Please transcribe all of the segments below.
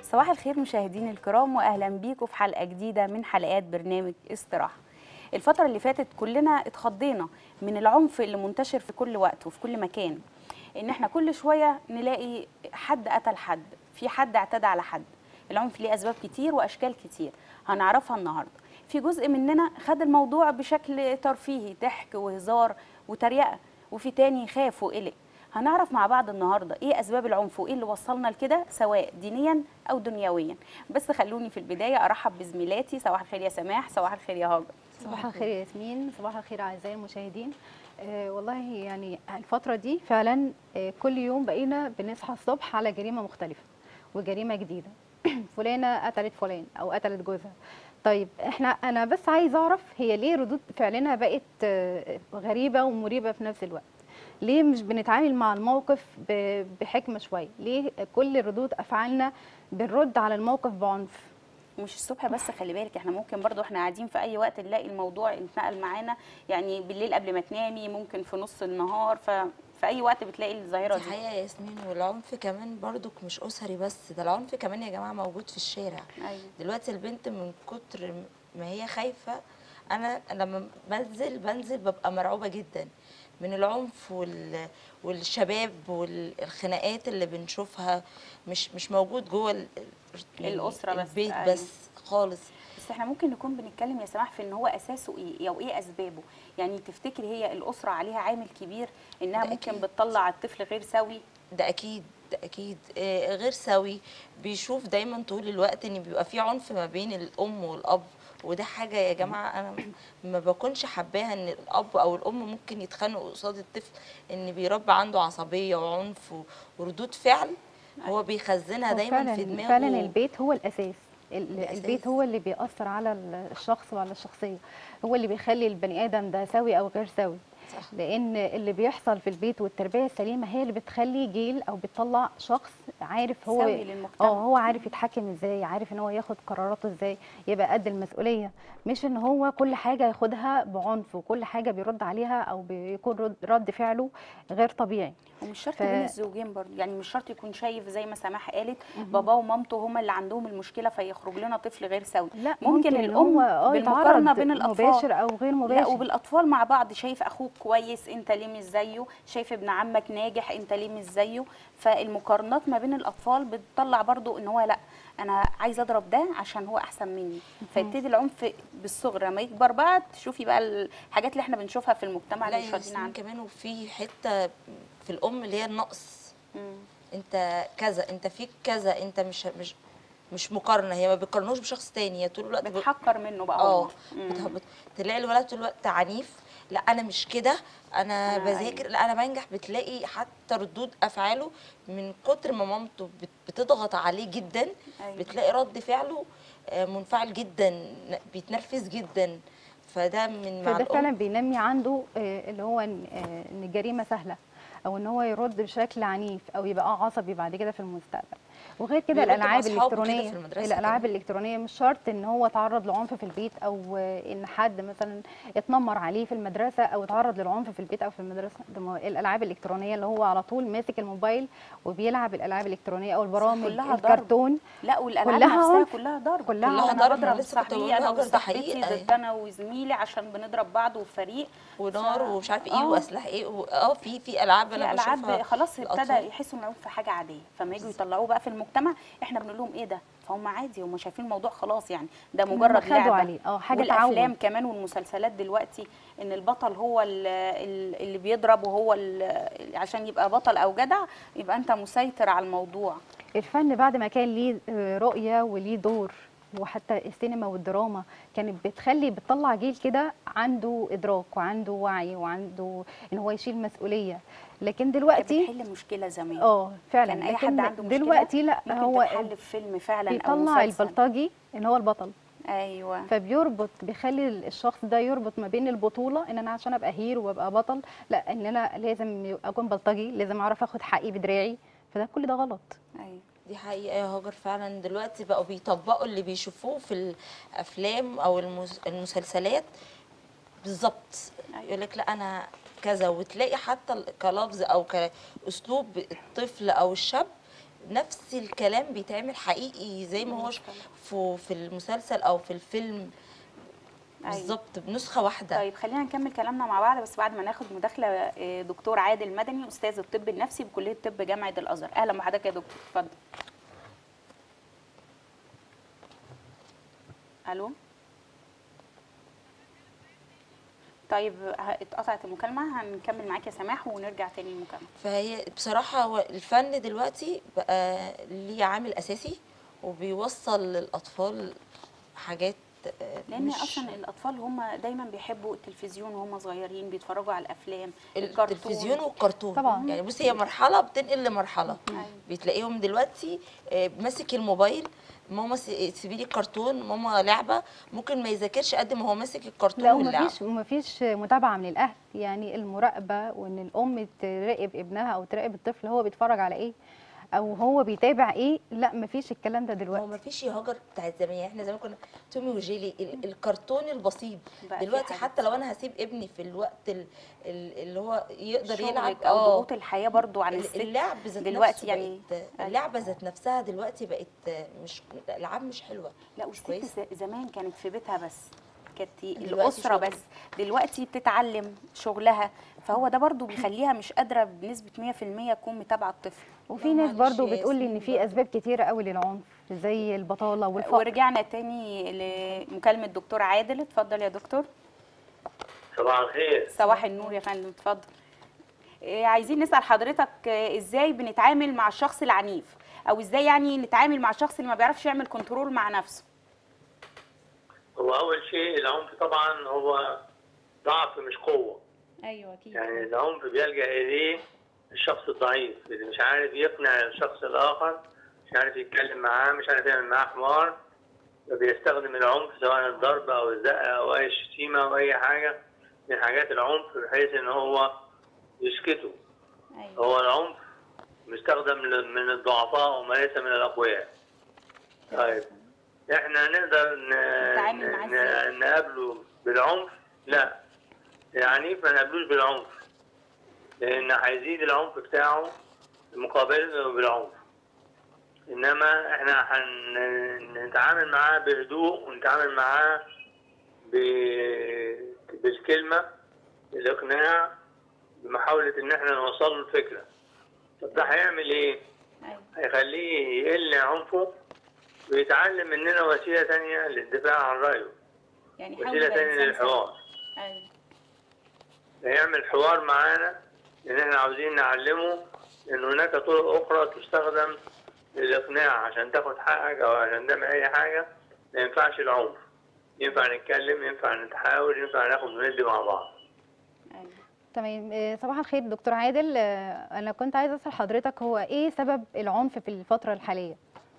صباح الخير مشاهديني الكرام واهلا بيكم في حلقه جديده من حلقات برنامج استراحه الفتره اللي فاتت كلنا اتخضينا من العنف اللي منتشر في كل وقت وفي كل مكان ان احنا كل شويه نلاقي حد قتل حد في حد اعتدى على حد العنف ليه اسباب كتير واشكال كتير هنعرفها النهارده في جزء مننا خد الموضوع بشكل ترفيهي ضحك وهزار وتريقه وفي تاني خاف وقلق هنعرف مع بعض النهارده ايه اسباب العنف وايه اللي وصلنا لكده سواء دينيا او دنيويا بس خلوني في البدايه ارحب بزميلاتي صباح الخير يا سماح صباح الخير يا هاجر صباح الخير يا ياسمين صباح الخير اعزائي المشاهدين آه والله يعني الفتره دي فعلا آه كل يوم بقينا بنصحى الصبح على جريمه مختلفه وجريمه جديده فلانه قتلت فلان او قتلت جوزها طيب احنا انا بس عايز اعرف هي ليه ردود فعلنا بقت آه غريبه ومريبه في نفس الوقت ليه مش بنتعامل مع الموقف ب- بحكمه شويه ليه كل ردود افعالنا بنرد على الموقف بعنف مش الصبح بس خلي بالك احنا ممكن برضو احنا قاعدين في اي وقت نلاقي الموضوع اتنقل معانا يعني بالليل قبل ما تنامي ممكن في نص النهار ففي اي وقت بتلاقي الظاهره دي دي حقيقة يا ياسمين والعنف كمان برضك مش أسري بس ده العنف كمان يا جماعة موجود في الشارع ايوه دلوقتي البنت من كتر ما هي خايفة أنا لما بنزل بنزل ببقى مرعوبة جدا من العنف وال... والشباب والخناقات اللي بنشوفها مش مش موجود جوه ال... يعني الأسرة بس، البيت أيوة. بس خالص بس احنا ممكن نكون بنتكلم يا سماح في ان هو اساسه ايه او ايه اسبابه يعني تفتكري هي الاسره عليها عامل كبير انها ده ممكن أكيد. بتطلع الطفل غير سوي ده اكيد ده اكيد آه، غير سوي بيشوف دايما طول الوقت ان بيبقى في عنف ما بين الام والاب وده حاجه يا جماعه انا ما بكونش حباها ان الاب او الام ممكن يتخانقوا قصاد الطفل ان بيربى عنده عصبيه وعنف و- وردود فعل هو بيخزنها هو دايما فعلا في دماغه فعلا البيت هو الاساس ال- الأساس. البيت هو اللي بيأثر على ال- الشخص وعلى الشخصيه هو اللي بيخلي البني ادم ده سوي او غير سوي صح. لان اللي بيحصل في البيت والتربيه السليمه هي اللي بتخلي جيل او بتطلع شخص عارف هو سوي للمجتمع. اه هو عارف يتحكم ازاي عارف ان هو ياخد قراراته ازاي يبقى قد المسؤوليه مش ان هو كل حاجه ياخدها بعنف وكل حاجه بيرد عليها او بيكون رد, رد فعله غير طبيعي ومش شرط ف- بين الزوجين برضه يعني مش شرط يكون شايف زي ما سماح قالت باباه ومامته هما اللي عندهم المشكله فيخرج لنا طفل غير سوي لا ممكن, إن الام هو آه بالمقارنه يتعرض بين الاطفال مباشر او غير لا مباشر وبالاطفال مع بعض شايف اخوك كويس انت ليه مش زيه شايف ابن عمك ناجح انت ليه مش زيه فالمقارنات ما بين الاطفال بتطلع برضو ان هو لا انا عايز اضرب ده عشان هو احسن مني فيبتدي العنف بالصغر لما يكبر بقى تشوفي بقى الحاجات اللي احنا بنشوفها في المجتمع لا اللي مش يا راضيين ياسمين عنها كمان وفي حته في الام اللي هي النقص مم. انت كذا انت فيك كذا انت مش مش مش مقارنه هي ما بيقارنوش بشخص تاني هي طول الوقت بت- بتحقر منه بقى اه هو. مم. بتهبط تلاقي الولد طول الوقت عنيف لا انا مش كده انا أنا بذاكر لا انا بنجح بتلاقي حتى ردود افعاله من كتر ما مامته بت- بتضغط عليه جدا أيوة. بتلاقي رد فعله آه، منفعل جدا ن- بيتنرفز جدا فده من مع فده الام فعلا بينمي عنده آه، اللي هو ان آه، إن الجريمه سهله او ان هو يرد بشكل عنيف او يبقى عصبي بعد كده في المستقبل وغير كده بيرد مع الالعاب أصحابه كده الالكترونيه في المدرسة الالعاب كمان. الالكترونيه مش شرط ان هو تعرض لعنف في البيت او آه، ان حد مثلا اتنمر عليه في المدرسه او اتعرض للعنف في البيت او في المدرسه ده ما- الالعاب الالكترونيه اللي هو على طول ماسك الموبايل وبيلعب الالعاب الالكترونيه او البرامج كلها ضرب. الكرتون لا والالعاب كلها نفسها عنف. كلها ضرب كلها كلها انا ضرب. بضرب أنا لسه كنت بقول صاحبي انا لها ده وصاحبتي حقيقة. ضد انا وزميلي عشان بنضرب بعض وفريق ونار ف- ومش عارف ايه آه. واسلحه ايه و- اه في في العاب في انا العاب بشوفها خلاص ابتدى الأطفال. يحسوا ان العنف حاجه عاديه فما يجوا يطلعوه بقى في المجتمع احنا بنقول لهم ايه ده فهم عادي هم شايفين الموضوع خلاص يعني ده هم مجرد خدوا لعبه عليه. اه، حاجة والافلام تعود. كمان والمسلسلات دلوقتي ان البطل هو ال- ال- اللي بيضرب وهو ال- عشان يبقى بطل او جدع يبقى انت مسيطر على الموضوع الفن بعد ما كان ليه آه، رؤية وليه دور وحتى السينما والدراما كانت بتخلي بتطلع جيل كده عنده إدراك وعنده وعي وعنده إن هو يشيل مسؤولية لكن كانت دلوقتي بتحل مشكله زمان اه فعلا كان اي لكن حد عنده مشكله دلوقتي لا ممكن هو تتحل في فيلم فعلا او بيطلع مسلسل البلطجي إن هو البطل ايوه فبيربط بيخلي الشخص ده يربط ما بين البطولة إن أنا عشان أبقى هيرو وأبقى بطل لا إن أنا لازم أكون بلطجي لازم أعرف أخد حقي بدراعي فده كل ده غلط ايوه دي حقيقة يا هاجر فعلا دلوقتي بقوا بيطبقوا اللي بيشوفوه في الأفلام أو المس- المسلسلات بالظبط أيوة. يقول لك لا أنا كذا وتلاقي حتى ال- كلفظ أو كأسلوب الطفل أو الشاب نفس الكلام بيتعمل حقيقي زي ما هو في في المسلسل او في الفيلم أيوة. بالظبط بنسخه واحده طيب خلينا نكمل كلامنا مع بعض بس بعد ما ناخد مداخله آه، دكتور عادل مدني استاذ الطب النفسي بكليه الطب جامعه الازهر اهلا بحضرتك يا دكتور اتفضل الو طيب ه- اتقطعت المكالمه هنكمل معاك يا سماح ونرجع تاني المكالمه فهي بصراحة هو الفن دلوقتي بقى ليه عامل أساسي وبيوصل للأطفال حاجات آه، لان مش اصلا الاطفال هم دايما بيحبوا التلفزيون وهم صغيرين بيتفرجوا على الافلام التلفزيون والكرتون طبعا. يعني بصي هي مرحلة بتنقل لمرحلة أيوة. بتلاقيهم دلوقتي آه، ماسك الموبايل ماما س- سيبي لي الكرتون ماما لعبة ممكن ما يذاكرش قد ما هو ماسك الكرتون لا واللعب ومفيش مفيش متابعه من الاهل يعني المراقبه وان الام تراقب ابنها او تراقب الطفل هو بيتفرج على ايه او هو بيتابع ايه لا مفيش الكلام ده هو دلوقتي ما فيش يا هاجر بتاعت زمان يعني احنا زمان كنا تومي وجيلي ال- الكرتون البسيط بقى في دلوقتي حاجات حتى لو انا هسيب ابني في الوقت ال- ال- اللي هو يقدر يلعب شغلك او اه ضغوط الحياه برضو عن ال- الست اللعب ذات دلوقتي نفسه يعني بقت اللعبه ذات نفسها دلوقتي بقت مش الالعاب مش حلوه لا مش والست كويس. ز- زمان كانت في بيتها بس كانت دلوقتي الاسره شغل. بس دلوقتي بتتعلم شغلها فهو ده برضو بيخليها مش قادره بنسبه 100% تكون متابعه الطفل وفي لا ناس معلش برضو يا بتقول لي ان ياسمين في برضو. اسباب كتيره قوي للعنف زي البطاله والفقر ورجعنا تاني لمكالمه دكتور عادل اتفضل يا دكتور صباح الخير صباح النور يا فندم اتفضل إيه، عايزين نسال حضرتك آه، ازاي بنتعامل مع الشخص العنيف او ازاي يعني نتعامل مع الشخص اللي ما بيعرفش يعمل كنترول مع نفسه هو اول شيء العنف طبعا هو ضعف مش قوه ايوه اكيد يعني العنف بيلجا اليه الشخص الضعيف اللي مش عارف يقنع الشخص الاخر مش عارف يتكلم معاه مش عارف يعمل معاه حوار بيستخدم العنف سواء الضرب او الزقه او اي شتيمه او اي حاجه من حاجات العنف بحيث ان هو يسكته ايوه هو العنف مستخدم ل- من الضعفاء وما ليس من الاقوياء طيب احنا نقدر ن- نتعامل معاه ن- ازاي؟ ن- نقابله بالعنف لا العنيف ما نقابلوش بالعنف لان هيزيد العنف بتاعه مقابله بالعنف انما احنا هنتعامل معاه بهدوء ونتعامل معاه ب- بالكلمه الاقناع بمحاوله ان احنا نوصل له الفكره طب ده هيعمل ايه؟ ايوه هيخليه يقل عنفه ويتعلم مننا وسيله تانية للدفاع عن رايه يعني حاول وسيله يبقى تانية إنسان للحوار سوي. ايوه هيعمل حوار معانا لان احنا عاوزين نعلمه ان هناك طرق اخرى تستخدم للاقناع عشان تاخد حقك او عشان تعمل اي حاجه ما ينفعش العنف ينفع نتكلم ينفع نتحاور ينفع ناخد وندي مع بعض ايوه تمام آه، صباح الخير دكتور عادل آه، انا كنت عايزه اسال حضرتك هو ايه سبب العنف في الفتره الحاليه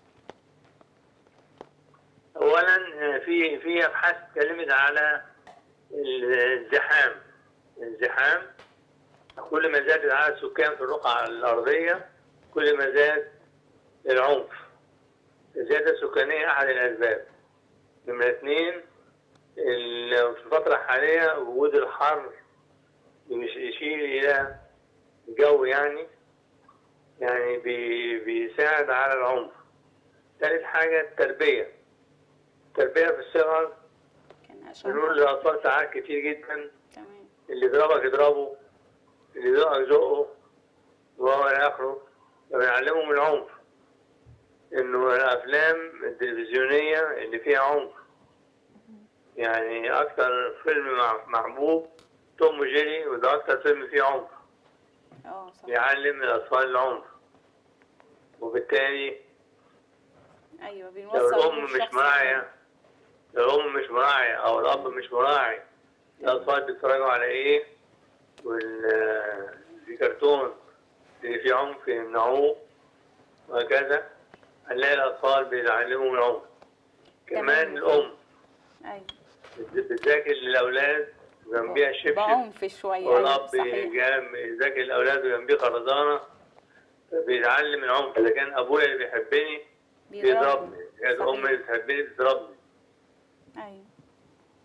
اولا في في ابحاث اتكلمت على الزحام الزحام كل ما زاد عدد السكان في الرقعه الارضيه كل ما زاد العنف الزياده السكانيه احد الاسباب نمرة اثنين ال- في الفترة الحالية وجود الحر مش يشير إلى الجو يعني يعني بي بيساعد على العنف ثالث حاجة التربية التربية في الصغر كان اشهر بنقول للأطفال ساعات كتير جدا تمام اللي يضربك اضربه اللي يزقك زقه وهو إلى آخره فبنعلمهم العنف إنه الأفلام التلفزيونية اللي فيها عنف يعني أكتر فيلم مع- محبوب توم وجيري وده أكتر فيلم فيه عنف اه صح بيعلم الأطفال العنف وبالتالي ايوه لو بنوصل الأم للشخص مش مراعية لو الأم مش مراعية أو الأب مش مراعي الأطفال بيتفرجوا على إيه وال في كرتون اللي فيه عنف يمنعوه وهكذا هنلاقي الأطفال بيتعلموا من العنف كمان تمام. الأم ايوه بت- بتذاكر للأولاد وجنبيها الشبشب بعنف شويه والأب ايوه صحيح جام- يذاكر الأولاد وجنبيه خرزانة بيتعلم العنف إذا كان أبويا اللي بيحبني بيضربني إذا كانت صحيح. أمي اللي بتحبني بتضربني ايوه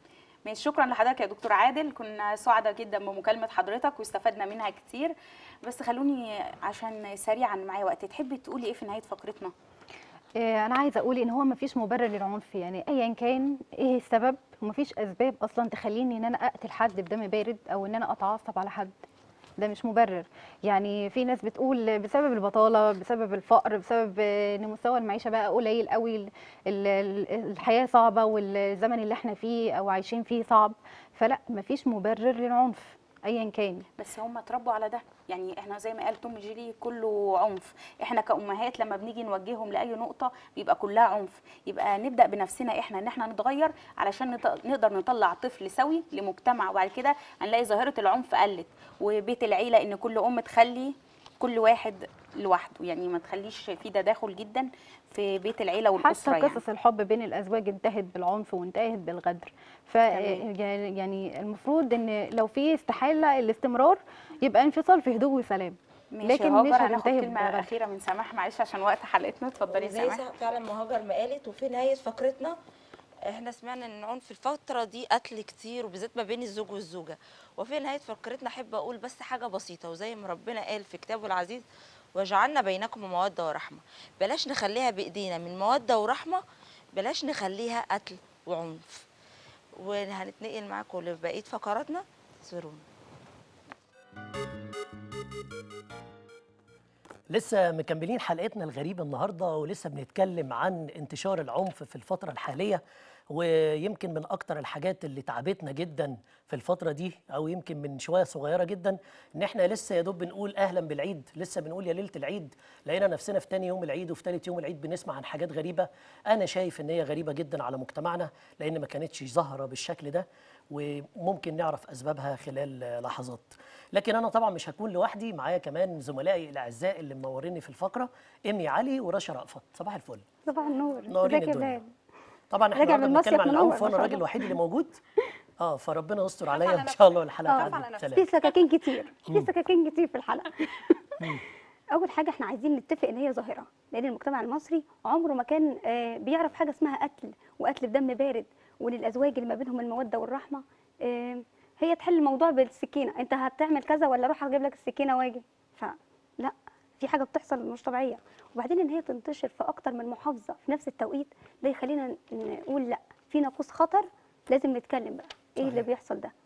ماشي شكرا لحضرتك يا دكتور عادل كنا سعداء جدا بمكالمه حضرتك واستفدنا منها كتير بس خلوني عشان سريعا معايا وقت تحبي تقولي ايه في نهايه فقرتنا آه، انا عايزه اقول ان هو مفيش مبرر للعنف يعني ايا كان ايه السبب ومفيش اسباب اصلا تخليني ان انا اقتل حد بدم بارد او ان انا اتعصب على حد ده مش مبرر يعني في ناس بتقول بسبب البطاله بسبب الفقر بسبب آه، ان مستوى المعيشه بقى قليل قوي ال- ال- الحياه صعبه والزمن اللي احنا فيه او عايشين فيه صعب فلا مفيش مبرر للعنف ايا كان بس هم اتربوا على ده يعني احنا زي ما قال توم جيري كله عنف احنا كأمهات لما بنيجي نوجههم لأي نقطة بيبقى كلها عنف يبقى نبدأ بنفسنا احنا ان احنا نتغير علشان نط- نقدر نطلع طفل سوي لمجتمع وبعد كده هنلاقي ظاهرة العنف قلت وبيت العيلة ان كل أم تخلي كل واحد لوحده يعني ما تخليش في تداخل جدا في بيت العيلة والأسرة حتى يعني. قصص الحب بين الازواج انتهت بالعنف وانتهت بالغدر ف تمام. يعني المفروض ان لو في استحاله الاستمرار يبقى انفصال في هدوء وسلام ماشي لكن هاجر مش هناخد هتنتهي كلمة بالغدر. أخيرة من سماح معلش عشان وقت حلقتنا اتفضلي زي سماح سا- فعلا ما هاجر ما قالت وفي نهايه فقرتنا احنا سمعنا ان العنف الفتره دي قتل كتير وبالذات ما بين الزوج والزوجه وفي نهايه فقرتنا احب اقول بس حاجه بسيطه وزي ما ربنا قال في كتابه العزيز وجعلنا بينكم موده ورحمه بلاش نخليها بايدينا من موده ورحمه بلاش نخليها قتل وعنف وهنتنقل معاكم لبقيه فقراتنا زورونا لسه مكملين حلقتنا الغريبة النهاردة ولسه بنتكلم عن انتشار العنف في الفترة الحالية ويمكن من أكتر الحاجات اللي تعبتنا جدا في الفترة دي أو يمكن من شوية صغيرة جدا إن إحنا لسه يا دوب بنقول أهلا بالعيد لسه بنقول يا ليلة العيد لقينا نفسنا في تاني يوم العيد وفي تالت يوم العيد بنسمع عن حاجات غريبة أنا شايف إن هي غريبة جدا على مجتمعنا لأن ما كانتش ظاهرة بالشكل ده وممكن نعرف أسبابها خلال لحظات لكن انا طبعا مش هكون لوحدي معايا كمان زملائي الاعزاء اللي منوريني في الفقره ايمي علي ورشا رأفت صباح الفل صباح النور منورين ازيك يا الدنيا. بلال طبعا احنا راجع النهارده من بنتكلم عن المصيف منور، العنف ما وانا شاء الراجل الله. الوحيد اللي موجود اه فربنا يستر على عليا ان نفسك. شاء الله الحلقه آه، تعدي على نفسك. بسلام في سكاكين كتير في سكاكين كتير في الحلقه اول حاجه احنا عايزين نتفق ان هي ظاهره لان المجتمع المصري عمره ما كان آه، بيعرف حاجه اسمها قتل وقتل بدم بارد وان الازواج اللي ما بينهم الموده والرحمه آه، هي تحل الموضوع بالسكينه انت هتعمل كذا ولا اروح اجيب لك السكينه واجي فلا في حاجه بتحصل مش طبيعيه وبعدين ان هي تنتشر في اكتر من محافظه في نفس التوقيت ده يخلينا نقول لا في ناقوس خطر لازم نتكلم بقى ايه اللي صحيح. بيحصل ده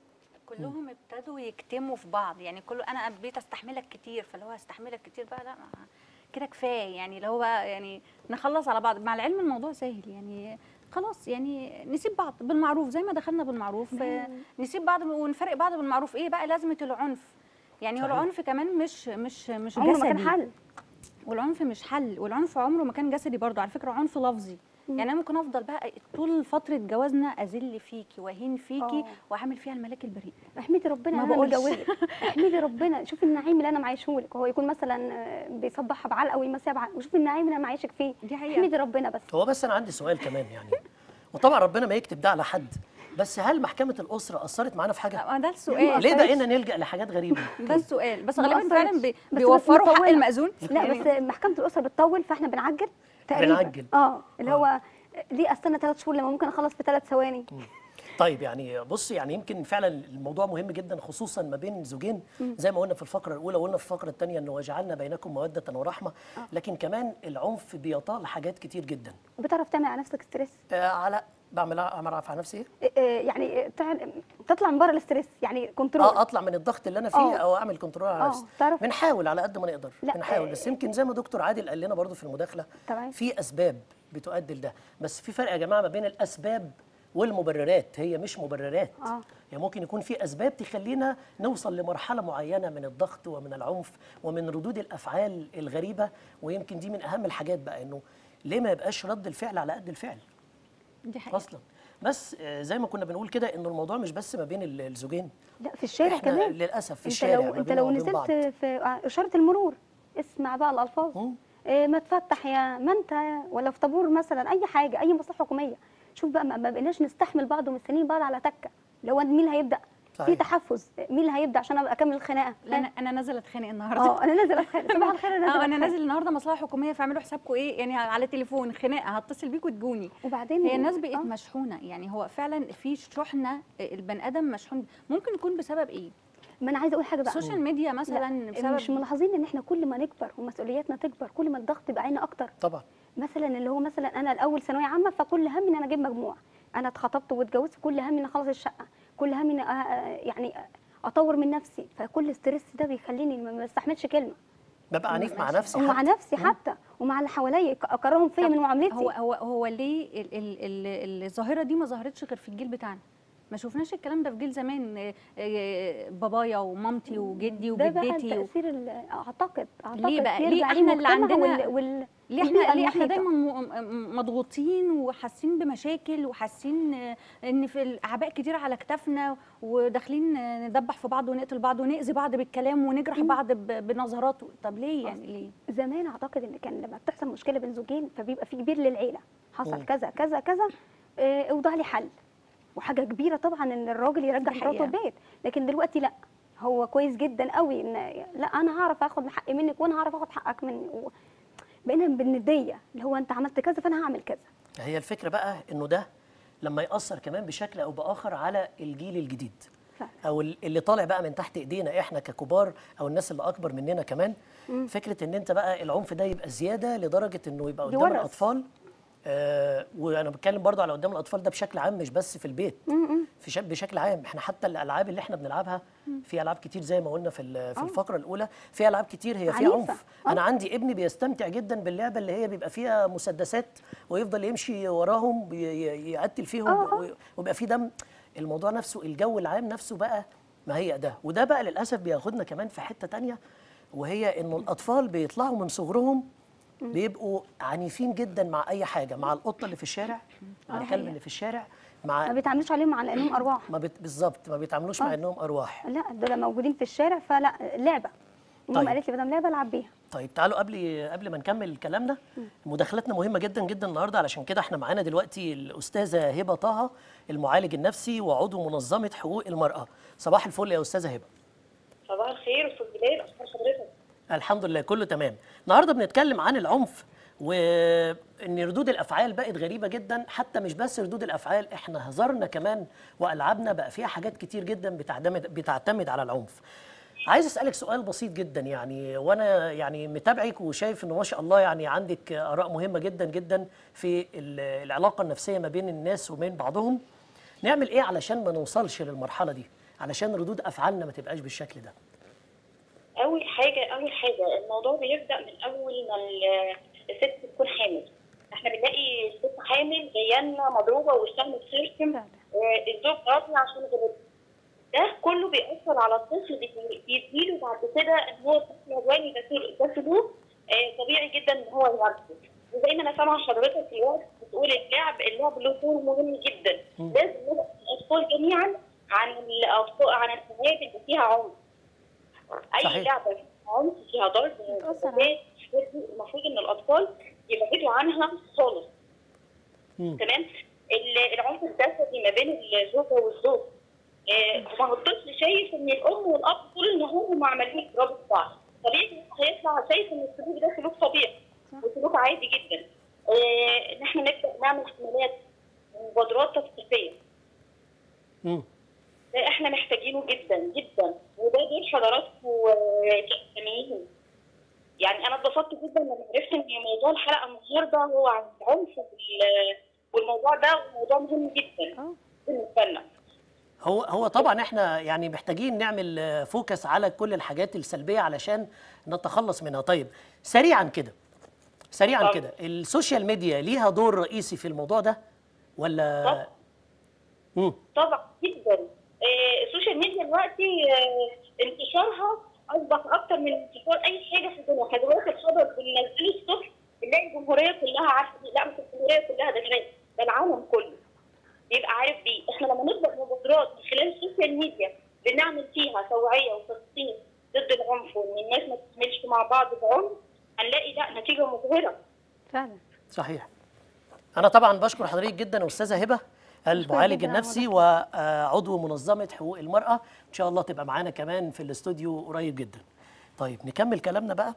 كلهم ابتدوا يكتموا في بعض يعني كله انا بقيت استحملك كتير فاللي هو استحملك كتير بقى لا ما- كده كفايه يعني اللي هو بقى يعني نخلص على بعض مع العلم الموضوع سهل يعني خلاص يعني نسيب بعض بالمعروف زي ما دخلنا بالمعروف آه، نسيب بعض ونفرق بعض بالمعروف ايه بقى لازمه العنف يعني هو صحيح. العنف كمان مش مش مش عمره ما كان جسدي حل والعنف مش حل والعنف عمره ما كان جسدي برضه على فكره عنف لفظي يعني انا ممكن افضل بقى طول فتره جوازنا اذل فيكي واهين فيكي آه. واعمل فيها الملاك البريء احمدي ربنا ما ان انا بقولش. متجوزك احمدي ربنا شوفي النعيم اللي انا معيشهولك وهو يكون مثلا آه، بيصبحها بعلقه ويمسيها بعلقه وشوفي النعيم اللي انا معيشك فيه دي حقيقة. احمدي ربنا بس هو بس انا عندي سؤال كمان يعني وطبعا ربنا ما يكتب ده على حد بس هل محكمه الاسره اثرت معانا في حاجه ما ده السؤال ليه بقينا نلجا لحاجات غريبه ده السؤال بس ما غالبا فعلا أثرتش. بي بس بيوفروا حق مطولة. المأذون لا يعني بس محكمه الاسره بتطول فاحنا بنعجل تقريبا بنعجل. اه اللي آه. هو ليه استنى ثلاث شهور لما ممكن اخلص في ثلاث ثواني طيب يعني بص يعني يمكن فعلا الموضوع مهم جدا خصوصا ما بين زوجين زي ما قلنا في الفقره الاولى وقلنا في الفقره الثانيه انه وجعلنا بينكم موده ورحمه لكن كمان العنف بيطال حاجات كتير جدا بتعرف تعمل على نفسك ستريس آه على بعمل اعمل على نفسي ايه؟ آه، آه، يعني تع- تطلع من بره الاستريس يعني كنترول اه اطلع من الضغط اللي انا فيه آه. او اعمل كنترول على آه، نفسي تعرف- بنحاول على قد ما نقدر لا، بنحاول آه، بس يمكن زي ما دكتور عادل قال لنا برضو في المداخله تمام. في اسباب بتؤدي لده بس في فرق يا جماعه ما بين الاسباب والمبررات هي مش مبررات آه. يعني ممكن يكون في اسباب تخلينا نوصل لمرحله معينه من الضغط ومن العنف ومن ردود الافعال الغريبه ويمكن دي من اهم الحاجات بقى انه ليه ما يبقاش رد الفعل على قد الفعل دي حقيقة اصلا بس آه، زي ما كنا بنقول كده انه الموضوع مش بس ما بين ال- الزوجين لا في الشارع إحنا كمان للاسف في انت الشارع لو ما انت بيننا لو وبين نزلت بعض. في اشاره المرور اسمع بقى الالفاظ مم. إيه ما تفتح يا ما انت ولا في طابور مثلا اي حاجه اي مصلحه حكوميه شوف بقى ما ما بقيناش نستحمل بعض ومستنيين بعض على تكه لو مين اللي هيبدا في صحيح. تحفز مين اللي هيبدا عشان ابقى اكمل الخناقه لا انا انا نازله اتخانق النهارده اه انا نازله اتخانق صباح الخير انا اه نازله انا أتخانق. نازل النهارده مصلحه حكوميه فاعملوا حسابكم ايه يعني على تليفون خناقه هتصل بيكوا تجوني وبعدين هي الناس بقت آه. مشحونه يعني هو فعلا في شحنه البني ادم مشحون ممكن يكون بسبب ايه ما انا عايزه اقول حاجه بقى السوشيال ميديا مثلا لا، بسبب مش ملاحظين ان احنا كل ما نكبر ومسؤولياتنا تكبر كل ما الضغط يبقى علينا اكتر طبعا مثلا اللي هو مثلا انا الاول ثانويه عامه فكل همي ان انا اجيب مجموع انا اتخطبت واتجوزت كل همي ان اخلص الشقه كل همي ان أ- أ- يعني اطور من نفسي فكل ستريس ده بيخليني ما بستحملش كلمه ببقى عنيف مع نفسي ومع حتى. نفسي حتى ومع اللي حواليا يك- اكرههم فيا طب من معاملتي هو هو هو ليه ال- ال- ال- الظاهره دي ما ظهرتش غير في الجيل بتاعنا ما شفناش الكلام ده في جيل زمان آه، آه، بابايا ومامتي وجدي ده بقى وجدتي و... التأثير ال- اعتقد اعتقد ليه بقى؟ ليه يرجع إحنا اللي المجتمع عندنا- وال... وال... ليه والبيئة احنا ليه احنا المحيطة. دايما م- م- مضغوطين وحاسين بمشاكل وحاسين آه، ان في الاعباء كتير على كتافنا وداخلين آه، ندبح في بعض ونقتل بعض ونأذي بعض بالكلام ونجرح بعض ب- بنظرات طب ليه يعني ليه؟ زمان اعتقد ان كان لما بتحصل مشكله بين زوجين فبيبقى في كبير للعيله حصل كذا كذا كذا آه، اوضع لي حل وحاجه كبيره طبعا ان الراجل يرجع دي مراته حقيقة. البيت لكن دلوقتي لا هو كويس جدا قوي ان لا انا هعرف اخد حقي منك وانا هعرف اخد حقك مني و- بقينا بالنديه اللي هو انت عملت كذا فانا هعمل كذا هي الفكره بقى انه ده لما ياثر كمان بشكل او باخر على الجيل الجديد فعلا. او ال- اللي طالع بقى من تحت ايدينا احنا ككبار او الناس اللي اكبر مننا كمان فكره ان انت بقى العنف ده يبقى زياده لدرجه انه يبقى قدام يورث. الاطفال آه وانا بتكلم برضو على قدام الاطفال ده بشكل عام مش بس في البيت في شك بشكل عام احنا حتى الالعاب اللي احنا بنلعبها في العاب كتير زي ما قلنا في ال- في الفقره الاولى في العاب كتير هي فيها عنيفة. عنف آه. انا عندي ابني بيستمتع جدا باللعبه اللي هي بيبقى فيها مسدسات ويفضل يمشي وراهم بي- ي- يقتل فيهم آه، آه. وي- ويبقى فيه دم الموضوع نفسه الجو العام نفسه بقى ما هي ده وده بقى للاسف بياخدنا كمان في حته تانية وهي انه الاطفال بيطلعوا من صغرهم بيبقوا عنيفين جدا مع اي حاجه مع القطه اللي في الشارع مع الكلب اللي في الشارع ما مع بيتعاملوش عليهم على انهم ارواح ما بت... بالظبط ما بيتعاملوش مع آه. انهم ارواح لا دول موجودين في الشارع فلا لعبه ماما طيب. قالت لي بدل لعبه العب بيها طيب تعالوا قبل قبل ما نكمل كلامنا مداخلتنا مهمه جدا جدا النهارده علشان كده احنا معانا دلوقتي الاستاذه هبه طه المعالج النفسي وعضو منظمه حقوق المراه صباح الفل يا استاذه هبه صباح الخير استاذ بلال اخبار حضرتك الحمد لله كله تمام النهارده بنتكلم عن العنف وان ردود الافعال بقت غريبه جدا حتى مش بس ردود الافعال احنا هزارنا كمان والعابنا بقى فيها حاجات كتير جدا بتعتمد بتعتمد على العنف عايز اسالك سؤال بسيط جدا يعني وانا يعني متابعك وشايف انه ما شاء الله يعني عندك اراء مهمه جدا جدا في ال- العلاقه النفسيه ما بين الناس وبين بعضهم نعمل ايه علشان ما نوصلش للمرحله دي علشان ردود افعالنا ما تبقاش بالشكل ده اول حاجه اول حاجه الموضوع بيبدا من اول ما ال- الست تكون حامل احنا بنلاقي الست حامل جايه لنا مضروبه وشها متخرشم فعلا. آه، الزوج راضي عشان غلط ده كله بيأثر على الطفل بي- بيديله بعد كده ان هو طفل عدواني ده سل- ده سلوك آه، طبيعي جدا ان هو يمارسه وزي ما انا سامعه حضرتك دلوقتي بتقول اللعب اللعب له دور مهم جدا لازم نبعد الاطفال جميعا عن الاطفال عن الحاجات اللي فيها عنف اي صحيح. لعبه فيها عنف فيها ضرب بتأثر ضربات، المفروض ان الاطفال يبعدوا عنها خالص مم. تمام ال- العنف الجسدي ما بين الزوجه والزوج آه، ما هو الطفل شايف ان الام والاب طول النهار هم عمالين يضربوا في بعض طبيعي هيطلع شايف ان السلوك ده سلوك طبيعي وسلوك عادي جدا آه، ان احنا نبدا نعمل حملات ومبادرات تثقيفيه مم. ده احنا محتاجينه جدا جدا وده دور حضراتكم آه، كإعلاميين يعني انا اتبسطت جدا لما عرفت ان موضوع الحلقه النهارده هو عن العنف وال- والموضوع ده موضوع مهم جدا اه بالنسبه لنا هو هو طبعا احنا يعني محتاجين نعمل آه، فوكس على كل الحاجات السلبيه علشان نتخلص منها طيب سريعا كده سريعا طبعا. كده السوشيال ميديا ليها دور رئيسي في الموضوع ده ولا طبعا. مم. طبعا جدا آه، السوشيال ميديا دلوقتي آه، انتشارها اصبح اكتر من انتشار اي حاجه في الدنيا احنا دلوقتي الخبر بننزله الصبح بنلاقي الجمهوريه كلها عارفه بيه. لا مش الجمهوريه كلها ده كمان ده العالم كله بيبقى عارف بيه احنا لما نبدا مبادرات من خلال السوشيال ميديا بنعمل فيها توعيه وتثقيف ضد العنف وان الناس ما تتعاملش مع بعض بعنف هنلاقي لا نتيجه مبهره فعلا صحيح انا طبعا بشكر حضرتك جدا يا استاذه هبه المعالج جداً على النفسي وعضو منظمه حقوق المراه ان شاء الله تبقى معانا كمان في الاستوديو قريب جدا طيب نكمل كلامنا بقى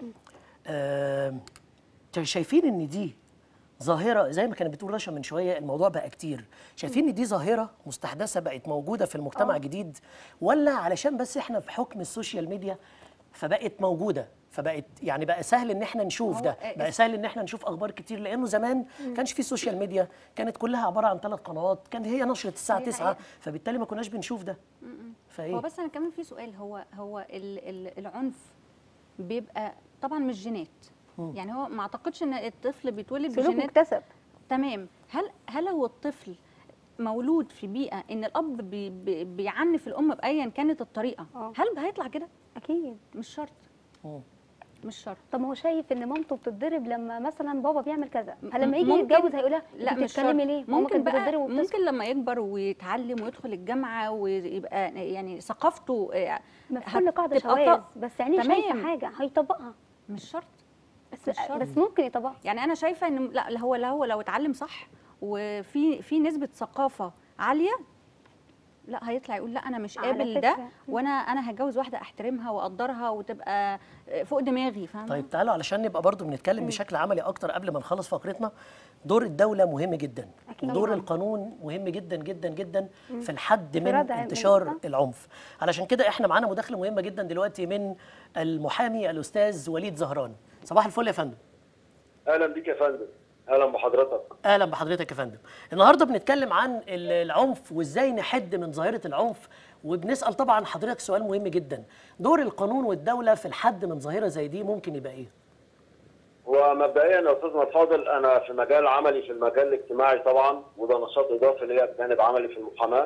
آم، شايفين ان دي ظاهره زي ما كانت بتقول رشا من شويه الموضوع بقى كتير شايفين ان دي ظاهره مستحدثه بقت موجوده في المجتمع جديد ولا علشان بس احنا في حكم السوشيال ميديا فبقت موجوده فبقت يعني بقى سهل ان احنا نشوف هو ده آه، بقى سهل ان احنا نشوف اخبار كتير لانه زمان كانش في سوشيال ميديا كانت كلها عباره عن ثلاث قنوات كانت هي نشره الساعه هي 9 حقيقة. فبالتالي ما كناش بنشوف ده فايه هو بس انا كمان في سؤال هو هو ال ال العنف بيبقى طبعا مش جينات يعني هو ما اعتقدش ان الطفل بيتولد سلوك بجينات مكتسب تمام هل هل هو الطفل مولود في بيئه ان الاب بي بي بيعنف الام بايا كانت الطريقه آه. هل هيطلع كده اكيد مش شرط مم. مش شرط طب ما هو شايف ان مامته بتتضرب لما مثلا بابا بيعمل كذا هل لما يجي ممكن- يتجوز هيقولها لا انت مش شرط بتتكلمي ليه ماما ممكن كانت بقى بتتضرب وبتسكت. ممكن لما يكبر ويتعلم ويدخل الجامعه ويبقى يعني ثقافته آه، ما في كل قاعده هتبقى شواذ طا- بس عينيه تمام. شايفه حاجه هيطبقها مش شرط بس مش شرط. بس ممكن يطبقها يعني انا شايفه ان لا لا هو لا هو لو اتعلم صح وفي في نسبه ثقافه عاليه لا هيطلع يقول لا انا مش على قابل ده فكرة. وانا انا هتجوز واحده احترمها واقدرها وتبقى فوق دماغي فاهمه طيب تعالوا علشان نبقى برضو بنتكلم بشكل عملي اكتر قبل ما نخلص فقرتنا دور الدولة مهم جدا أكيد. دور طبعاً. القانون مهم جدا جدا جدا في الحد من ردع انتشار العنف. العنف علشان كده احنا معانا مداخلة مهمة جدا دلوقتي من المحامي الأستاذ وليد زهران صباح الفل يا فندم اهلا بيك يا فندم اهلا بحضرتك اهلا بحضرتك يا فندم النهارده بنتكلم عن ال- العنف وازاي نحد من ظاهره العنف وبنسال طبعا حضرتك سؤال مهم جدا دور القانون والدوله في الحد من ظاهره زي دي ممكن يبقى ايه هو مبدئيا يا استاذ فاضل انا في مجال عملي في المجال الاجتماعي طبعا وده نشاط اضافي ليا بجانب عملي في المحاماه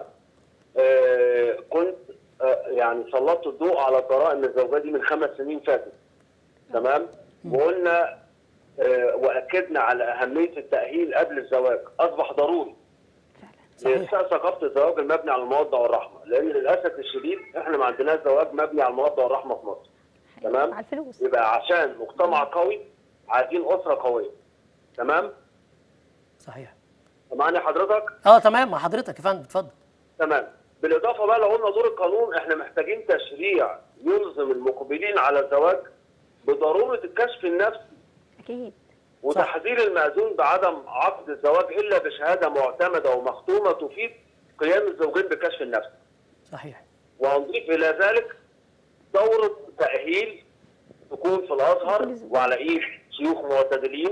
آه كنت آه يعني سلطت الضوء على جرائم الزوجيه دي من خمس سنين فاتت تمام وقلنا آه واكدنا على اهميه التاهيل قبل الزواج اصبح ضروري صحيح. لإرساء ثقافة الزواج المبني على المودة والرحمة، لأن للأسف الشديد إحنا ما عندناش زواج مبني على المودة والرحمة في مصر. تمام؟ على الفلوس يبقى عشان مجتمع قوي عايزين أسرة قوية. تمام؟ صحيح سامعني حضرتك؟ اه تمام مع حضرتك يا فندم اتفضل تمام. بالإضافة بقى لو قلنا دور القانون إحنا محتاجين تشريع يلزم المقبلين على الزواج بضرورة الكشف النفسي اكيد وتحذير المأذون بعدم عقد الزواج إلا بشهادة معتمدة ومختومة تفيد قيام الزوجين بكشف النفس. صحيح وهنضيف الى ذلك دوره تاهيل تكون في الازهر وعلى ايد شيوخ معتدلين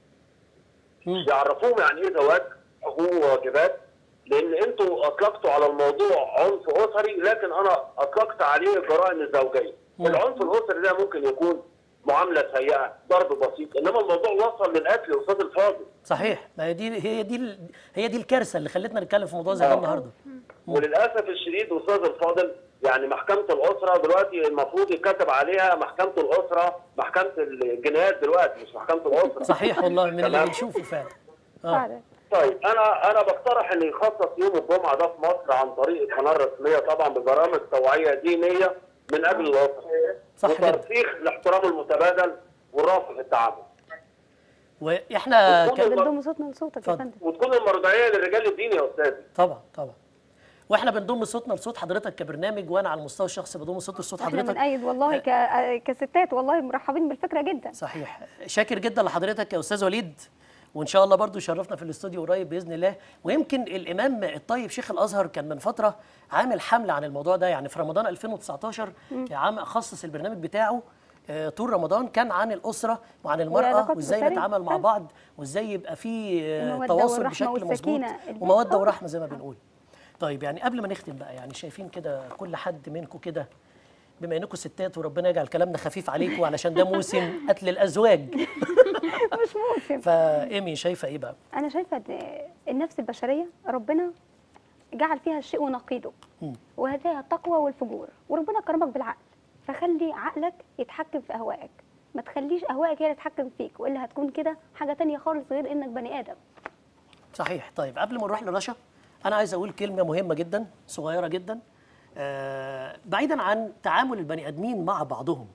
مم. يعرفوهم يعني ايه زواج حقوق وواجبات لان انتوا اطلقتوا على الموضوع عنف اسري لكن انا اطلقت عليه الجرائم الزوجيه مم. العنف الاسري ده ممكن يكون معامله سيئه ضرب بسيط انما الموضوع وصل للقتل يا استاذ الفاضل صحيح ما هي دي هي دي ال- هي دي الكارثه اللي خلتنا نتكلم في موضوع زي ده آه. النهارده وللاسف الشديد استاذ الفاضل يعني محكمه الاسره دلوقتي المفروض يتكتب عليها محكمه الاسره محكمه الجنايات دلوقتي مش محكمه الاسره صحيح والله من اللي تمام. بنشوفه فعلا اه فعلا طيب انا انا بقترح ان يخصص يوم الجمعه ده في مصر عن طريق القناه الرسميه طبعا ببرامج توعيه دينيه من اجل الاسره صح جدا. وترسيخ الاحترام المتبادل والرفق في التعامل واحنا ك... بنضم صوتنا لصوتك يا اتفضل. فندم وتكون المرجعيه للرجال الديني يا استاذي طبعا طبعا واحنا بنضم صوتنا لصوت حضرتك كبرنامج وانا على المستوى الشخصي بضم صوت لصوت احنا حضرتك بنأيد والله ك... كستات والله مرحبين بالفكره جدا صحيح شاكر جدا لحضرتك يا استاذ وليد وان شاء الله برضو يشرفنا في الاستوديو قريب باذن الله ويمكن الامام الطيب شيخ الازهر كان من فتره عامل حمله عن الموضوع ده يعني في رمضان 2019 عام خصص البرنامج بتاعه آه، طول رمضان كان عن الاسره وعن المراه والعلاقات وازاي الأسرية. نتعامل مع آه. بعض وازاي يبقى في آه، المودة تواصل والرحمة بشكل مظبوط والسكينة. وموده ورحمه زي ما بنقول طيب يعني قبل ما نختم بقى يعني شايفين كده كل حد منكم كده بما انكم ستات وربنا يجعل كلامنا خفيف عليكم علشان ده موسم قتل الازواج مش موسم فايمي شايفه ايه بقى؟ انا شايفه ان النفس البشريه ربنا جعل فيها الشيء ونقيضه مم. وهداها التقوى والفجور وربنا كرمك بالعقل فخلي عقلك يتحكم في اهوائك ما تخليش اهوائك هي اللي تتحكم فيك والا هتكون كده حاجه تانية خالص غير انك بني ادم صحيح طيب قبل ما نروح لرشا انا عايز اقول كلمه مهمه جدا صغيره جدا آه بعيدا عن تعامل البني ادمين مع بعضهم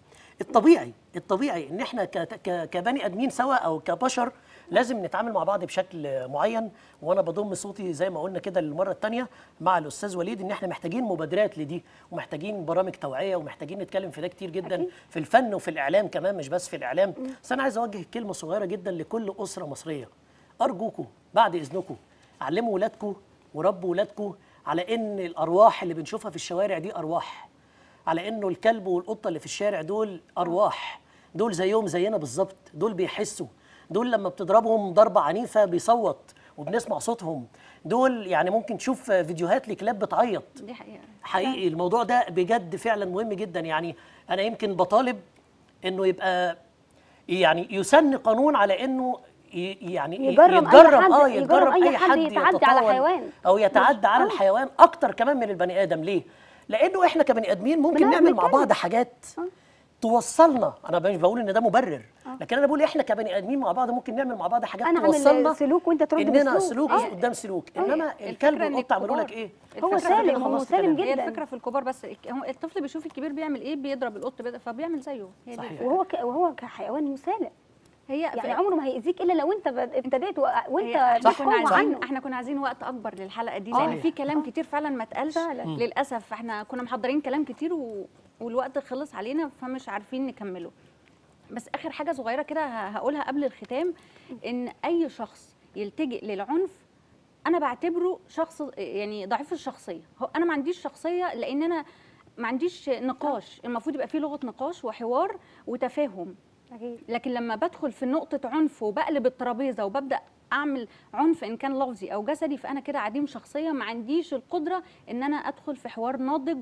الطبيعي الطبيعي ان احنا ك- ك- كبني ادمين سوا او كبشر لازم نتعامل مع بعض بشكل معين وانا بضم صوتي زي ما قلنا كده للمره الثانيه مع الاستاذ وليد ان احنا محتاجين مبادرات لدي ومحتاجين برامج توعيه ومحتاجين نتكلم في ده كتير جدا أكيد. في الفن وفي الاعلام كمان مش بس في الاعلام بس انا عايز اوجه كلمه صغيره جدا لكل اسره مصريه ارجوكم بعد اذنكم علموا ولادكم وربوا ولادكم على ان الارواح اللي بنشوفها في الشوارع دي ارواح على انه الكلب والقطه اللي في الشارع دول ارواح دول زيهم زينا بالظبط دول بيحسوا دول لما بتضربهم ضربه عنيفه بيصوت وبنسمع صوتهم دول يعني ممكن تشوف فيديوهات لكلاب بتعيط دي حقيقه حقيقي الموضوع ده بجد فعلا مهم جدا يعني انا يمكن بطالب انه يبقى يعني يسن قانون على انه ي- يعني ي- يجرم أي يتجرم حد- اه يجرم يتجرم أي اي حد حد يتعدى على يتطاول حيوان. او يتعدى على آه. الحيوان اكتر كمان من البني ادم ليه لانه احنا كبني ادمين ممكن بنعرف نعمل مع نتكلم. بعض حاجات آه. توصلنا انا مش بقول ان ده مبرر لكن انا بقول احنا كبني ادمين مع بعض ممكن نعمل مع بعض حاجات انا توصلنا اعمل سلوك وانت ترد اننا بسلوك سلوك آه. قدام سلوك انما الفكرة الكلب إن والقطه عملوا لك الكبار- ايه هو الفكرة سالم خلاص هو كده. سالم هي جدا الفكره في الكبار بس هو الطفل بيشوف الكبير بيعمل ايه بيضرب القط بيضرب فبيعمل زيه هي دي صحيح. الفكرة. وهو ك... وهو كحيوان مسالم هي يعني عمره ما هيأذيك الا لو انت بد- ابتديت و... هي وانت احنا كنا بتقوى عايزين عنه احنا كنا عايزين وقت اكبر للحلقه دي صحيح. لان في كلام كتير فعلا ما اتقالش فعلا. مم. للاسف احنا كنا محضرين كلام كتير و... والوقت خلص علينا فمش عارفين نكمله بس اخر حاجه صغيره كده ه- هقولها قبل الختام ان اي شخص يلتجئ للعنف انا بعتبره شخص يعني ضعيف الشخصيه هو انا ما عنديش شخصيه لان انا ما عنديش نقاش المفروض يبقى فيه لغه نقاش وحوار وتفاهم أكيد. لكن لما بدخل في نقطة عنف وبقلب الترابيزة وببدأ أعمل عنف إن كان لفظي أو جسدي فأنا كده عديم شخصية ما عنديش القدرة إن أنا أدخل في حوار ناضج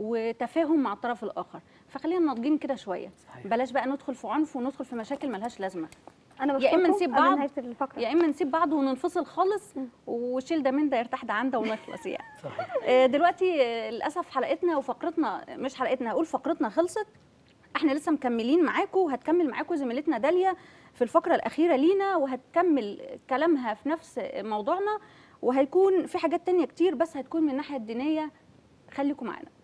وتفاهم مع الطرف الآخر فخلينا ناضجين كده شوية صحيح. بلاش بقى ندخل في عنف وندخل في مشاكل ملهاش لازمة انا يا إما بشكركم نسيب قبل بعض، نهايه الفقره يا إما نسيب بعض وننفصل خالص وشيل ده من ده يرتاح ده عن ده ونخلص يعني صحيح آه، دلوقتي آه، للاسف حلقتنا وفقرتنا مش حلقتنا هقول فقرتنا خلصت احنا لسه مكملين معاكم وهتكمل معاكم زميلتنا داليا في الفقره الاخيره لينا وهتكمل كلامها في نفس موضوعنا وهيكون في حاجات تانية كتير بس هتكون من الناحيه الدينيه خليكم معانا